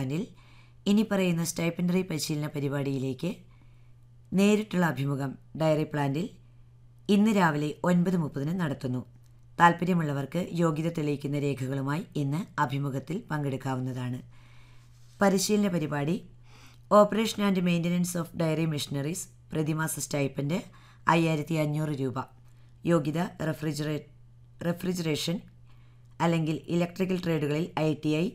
പ്ലാന്റിൽ ഇനി പറയുന്ന സ്റ്റൈപ്പൻഡറി പരിശീലന പരിപാടിയിലേക്ക് നേരിട്ടുള്ള അഭിമുഖം ഡയറി പ്ലാന്റിൽ ഇന്ന് രാവിലെ ഒൻപത് മുപ്പതിന് നടത്തുന്നു താൽപ്പര്യമുള്ളവർക്ക് യോഗ്യത തെളിയിക്കുന്ന രേഖകളുമായി ഇന്ന് അഭിമുഖത്തിൽ പങ്കെടുക്കാവുന്നതാണ് പരിശീലന പരിപാടി operation and maintenance of dairy machineries പ്രതിമാസ സ്റ്റൈപ്പൻഡ് അയ്യായിരത്തി അഞ്ഞൂറ് രൂപ യോഗ്യത റെഫ്രിജറേ റെഫ്രിജറേഷൻ അല്ലെങ്കിൽ ഇലക്ട്രിക്കൽ ട്രേഡുകളിൽ I T I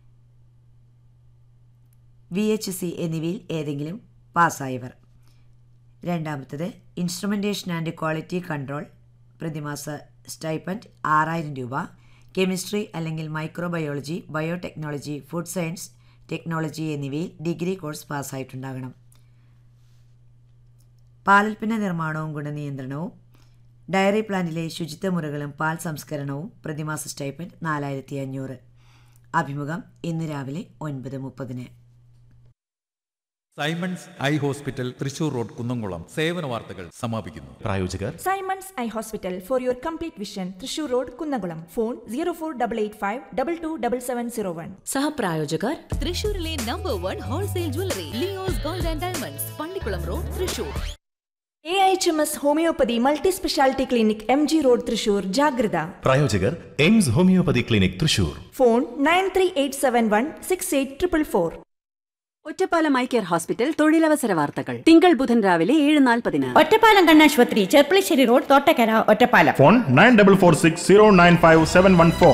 V H C എന്നിവയിൽ ഏതെങ്കിലും പാസ്സായവർ രണ്ടാമത്തത് ഇൻസ്ട്രുമെൻറ്റേഷൻ ആൻഡ് ക്വാളിറ്റി കൺട്രോൾ പ്രതിമാസ സ്റ്റൈപ്പൻഡ് ആറായിരം രൂപ കെമിസ്ട്രി അല്ലെങ്കിൽ microbiology biotechnology food science technology എന്നിവയിൽ ഡിഗ്രി കോഴ്സ് പാസ്സായിട്ടുണ്ടാകണം പാലുൽപ്പന്ന നിർമ്മാണവും ഗുണനിയന്ത്രണവും ഡയറി പ്ലാന്റിലെ ശുചിത്വ മുറകളും പാൽ സംസ്കരണവും പ്രതിമാസ സ്റ്റൈപ്പൻഡ് നാലായിരത്തി അഞ്ഞൂറ് അഭിമുഖം ഇന്ന് രാവിലെ ഒൻപത് മുപ്പതിന് Simons eye hospital Thrissur road Kunnamkulam സേവന വാർത്തകൾ സമാപിക്കുന്നു പ്രായോജകർ Simons eye hospital for your complete vision Thrissur road Kunnamkulam phone zero four double eight five double two double seven zero one സഹപ്രായോജകർ തൃശൂരിലെ number one wholesale jewellery Leos gold and diamonds Pallikulam road Thrissur A H M S homoeopathy multi speciality clinic M G road Thrissur ജാഗ്രത പ്രായോജകർ AIMS homoeopathy clinic Thrissur phone nine three eight seven one six eight triple four Ottapalam eye care hospital തൊഴിലവസര വാർത്തകൾ തിങ്കൾ ബുധൻ രാവിലെ ഏഴ് നാൽപ്പതിന് ഒറ്റപ്പാലം കണ്ണാശുപത്രി Cherpulassery road Thottakkara Ottapalam phone nine double four six zero nine five seven one four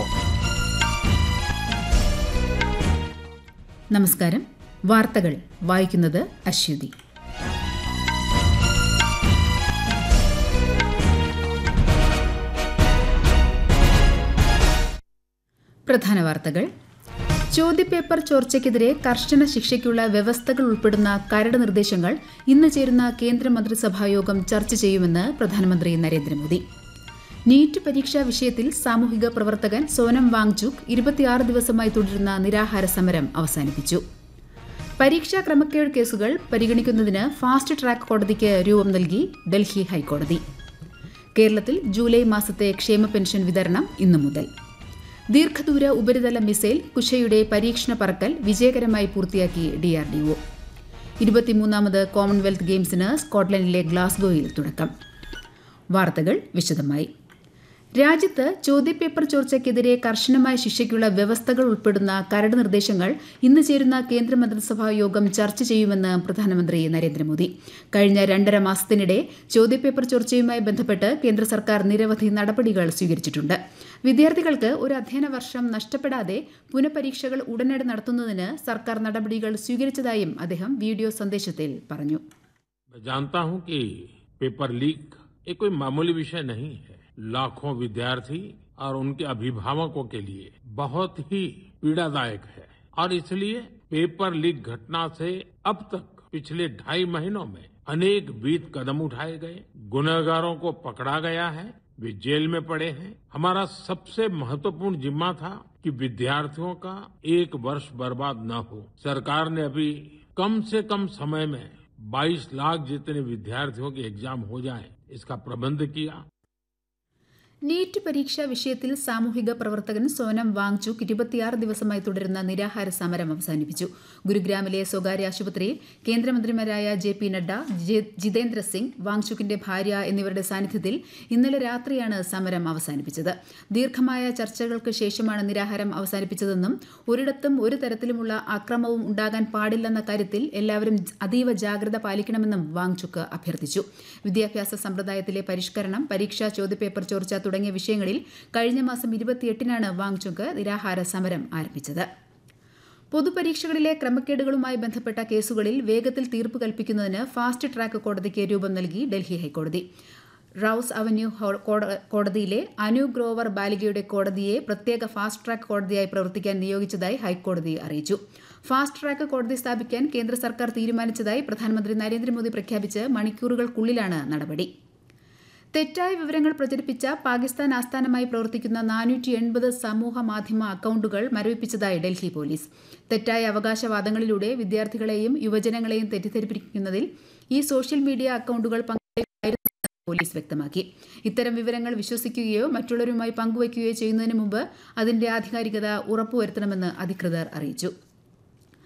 നമസ്കാരം വാർത്തകൾ വായിക്കുന്നത് അശ്വതി പ്രധാന വാർത്തകൾ ചോദ്യപേപ്പർ ചോർച്ചയ്ക്കെതിരെ കർശന ശിക്ഷയ്ക്കുള്ള വ്യവസ്ഥകൾ ഉൾപ്പെടുന്ന കരട് നിർദ്ദേശങ്ങൾ ഇന്ന് ചേരുന്ന കേന്ദ്രമന്ത്രിസഭായോഗം ചർച്ച ചെയ്യുമെന്ന് പ്രധാനമന്ത്രി നരേന്ദ്രമോദി നീറ്റ് പരീക്ഷാ വിഷയത്തിൽ സാമൂഹിക പ്രവർത്തകൻ സോനം വാങ്ചുക് ഇരുപത്തിയാറ് ദിവസമായി തുടരുന്ന നിരാഹാര സമരം അവസാനിപ്പിച്ചു പരീക്ഷാ ക്രമക്കേട് കേസുകൾ പരിഗണിക്കുന്നതിന് ഫാസ്റ്റ് ട്രാക്ക് കോടതിക്ക് രൂപം നൽകി ഡൽഹി ഹൈക്കോടതി കേരളത്തിൽ ജൂലൈ മാസത്തെ ക്ഷേമ പെൻഷൻ വിതരണം ഇന്നു മുതൽ ദീർഘദൂര ഉപരിതല മിസൈൽ കുശയുടെ പരീക്ഷണ പറക്കൽ വിജയകരമായി പൂർത്തിയാക്കി ഡിആർഡിഒ ഇരുപത്തിമൂന്നാമത് കോമൺവെൽത്ത് ഗെയിംസിന് സ്കോട്ട്ലൻഡിലെ ഗ്ലാസ്ഗോയിൽ തുടക്കം വാർത്തകൾ വിശദമായി രാജ്യത്ത് ചോദ്യപേപ്പർ ചോർച്ചയ്ക്കെതിരെ കർശനമായ ശിക്ഷയ്ക്കുള്ള വ്യവസ്ഥകൾ ഉൾപ്പെടുന്ന കരട് നിർദ്ദേശങ്ങൾ ഇന്ന് ചേരുന്ന കേന്ദ്രമന്ത്രിസഭാ യോഗം ചർച്ച ചെയ്യുമെന്ന് പ്രധാനമന്ത്രി നരേന്ദ്രമോദി കഴിഞ്ഞ രണ്ടര മാസത്തിനിടെ ചോദ്യപേപ്പർ ചോർച്ചയുമായി ബന്ധപ്പെട്ട് കേന്ദ്ര സർക്കാർ നിരവധി നടപടികൾ സ്വീകരിച്ചിട്ടുണ്ട് വിദ്യാർത്ഥികൾക്ക് ഒരു അധ്യയന വർഷം നഷ്ടപ്പെടാതെ പുനഃപരീക്ഷകൾ ഉടനടി നടത്തുന്നതിന് സർക്കാർ നടപടികൾ സ്വീകരിച്ചതായും അദ്ദേഹം വീഡിയോ സന്ദേശത്തിൽ പറഞ്ഞു मैं जानता हूं कि पेपर लीक ये कोई मामूली विषय नहीं है लाखों विद्यार्थी और उनके अभिभावकों के लिए बहुत ही पीड़ादायक है और इसलिए पेपर लीक घटना से अब तक पिछले ढाई महीनों में अनेक बीत कदम उठाए गए गुनहगारों को पकड़ा गया है वे जेल में पड़े हैं हमारा सबसे महत्वपूर्ण जिम्मा था कि विद्यार्थियों का एक वर्ष बर्बाद न हो सरकार ने अभी कम से कम समय में 22 लाख जितने विद्यार्थियों के एग्जाम हो जाए इसका प्रबंध किया നീറ്റ് പരീക്ഷാ വിഷയത്തിൽ സാമൂഹിക പ്രവർത്തകൻ സോനം വാങ്ചുക് ഇരുപത്തിയാറ് ദിവസമായി തുടരുന്ന നിരാഹാര സമരം അവസാനിപ്പിച്ചു ഗുരുഗ്രാമിലെ സ്വകാര്യ ആശുപത്രിയിൽ കേന്ദ്രമന്ത്രിമാരായ J P Nadda J- Jitendra Singh വാങ്ചുക്കിന്റെ ഭാര്യ എന്നിവരുടെ സാന്നിധ്യത്തിൽ ഇന്നലെ രാത്രിയാണ് സമരം അവസാനിപ്പിച്ചത് ദീർഘമായ ചർച്ചകൾക്ക് ശേഷമാണ് നിരാഹാരം അവസാനിപ്പിച്ചതെന്നും ഒരിടത്തും ഒരു തരത്തിലുമുള്ള അക്രമവും ഉണ്ടാകാൻ പാടില്ലെന്ന കാര്യത്തിൽ എല്ലാവരും അതീവ ജാഗ്രത പാലിക്കണമെന്നും വാങ്ചുക്ക് അഭ്യർത്ഥിച്ചു വിദ്യാഭ്യാസ സമ്പ്രദായത്തിലെ പരിഷ്കരണം പരീക്ഷാ ചോദ്യപേപ്പർ ചോർച്ച തുടങ്ങിയ വിഷയങ്ങളിൽ കഴിഞ്ഞ മാസം ഇരുപത്തിയെട്ടിനാണ് വാങ്ചുക്ക് നിരാഹാര സമരം ആരംഭിച്ചത് പൊതുപരീക്ഷകളിലെ ക്രമക്കേടുകളുമായി ബന്ധപ്പെട്ട കേസുകളിൽ വേഗത്തിൽ തീർപ്പ് കൽപ്പിക്കുന്നതിന് ഫാസ്റ്റ് ട്രാക്ക് കോടതിക്ക് രൂപം നൽകി ഡൽഹി ഹൈക്കോടതി റൌസ് അവന്യൂ ഹോ- കോട- കോടതിയിലെ അനു ഗ്രോവർ ബാലികയുടെ കോടതിയെ പ്രത്യേക ഫാസ്റ്റ് ട്രാക്ക് കോടതിയായി പ്രവർത്തിക്കാൻ നിയോഗിച്ചതായി ഹൈക്കോടതി അറിയിച്ചു ഫാസ്റ്റ് ട്രാക്ക് കോടതി സ്ഥാപിക്കാൻ കേന്ദ്ര സർക്കാർ തീരുമാനിച്ചതായി പ്രധാനമന്ത്രി നരേന്ദ്രമോദി പ്രഖ്യാപിച്ച് മണിക്കൂറുകൾക്കുള്ളിലാണ് നടപടി തെറ്റായ വിവരങ്ങൾ പ്രചരിപ്പിച്ച പാകിസ്ഥാൻ ആസ്ഥാനമായി പ്രവർത്തിക്കുന്ന നാനൂറ്റി എൺപത് സമൂഹ മാധ്യമ അക്കൗണ്ടുകൾ മരവിപ്പിച്ചതായി ഡൽഹി പോലീസ് തെറ്റായ അവകാശവാദങ്ങളിലൂടെ വിദ്യാർത്ഥികളെയും യുവജനങ്ങളെയും തെറ്റിദ്ധരിപ്പിക്കുന്നതിൽ ഈ സോഷ്യൽ മീഡിയ അക്കൗണ്ടുകൾ പങ്കാളികളായിരുന്നുവെന്ന് പോലീസ് വ്യക്തമാക്കി ഇത്തരം വിവരങ്ങൾ വിശ്വസിക്കുകയോ മറ്റുള്ളവരുമായി പങ്കുവയ്ക്കുകയോ ചെയ്യുന്നതിന് മുമ്പ് അതിന്റെ ആധികാരികത ഉറപ്പുവരുത്തണമെന്ന് അധികൃതർ അറിയിച്ചു